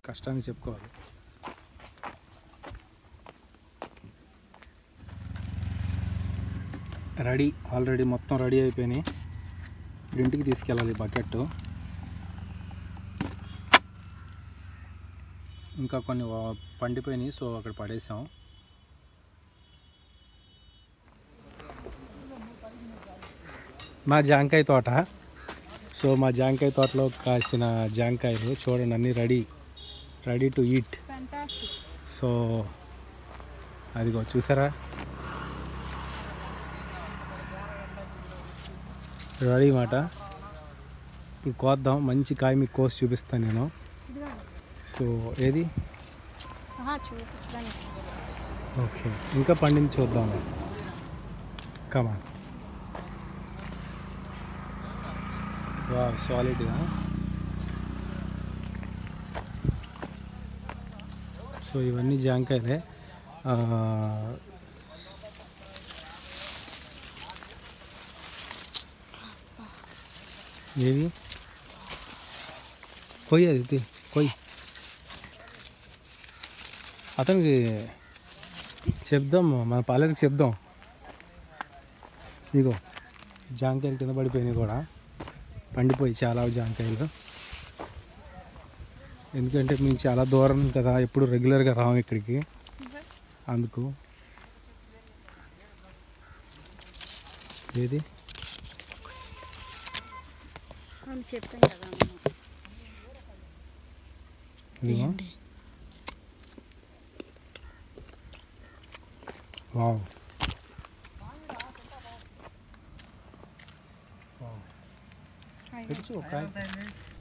కష్టాన్ని చెప్పుకోవాలి ready already మొత్తం రెడీ అయిపోయినాయి ఇప్పుడు ఇంటికి తీసుకెళ్ళాలి బకెట్ ఇంకా కొన్ని వా- పండిపోయినాయి సో అక్కడ పడేసాం మా జాంకాయ తోట సో మా జాంకాయ తోటలో కాసిన జాంకాయలు చూడండి అన్నీ ready ready to eat fantastic so అదిగో చూసారా రెడీ మాట ఇప్పుడు కోద్దాం మంచి కాయ మీకు కోసి చూపిస్తాను నేను ఇదిగో సో ఏది ఆహా చూపించడానికి ఓకే ఇంకా పండింది చూద్దాం కమా వా సాలిడ్గా సో ఇవన్నీ జాంకాయలే ఆ, ఏవి కొయ్యి అది తీ, కొయ్యి అతనికి చెప్దాం మన పాలకి చెప్దాం ఇగో జాంకాయలు కింద పడిపోయినాయి కూడా పండిపోయి చాలా జాంకాయలు ఎందుకంటే మేము చాలా దూరం కదా ఎప్పుడు రెగ్యులర్గా రాము ఇక్కడికి అందుకు ఏది అని చెప్పాను కదా అమ్మ. ఇదిగో వావ్ హాయ్. తెచ్చు ఒక కాయ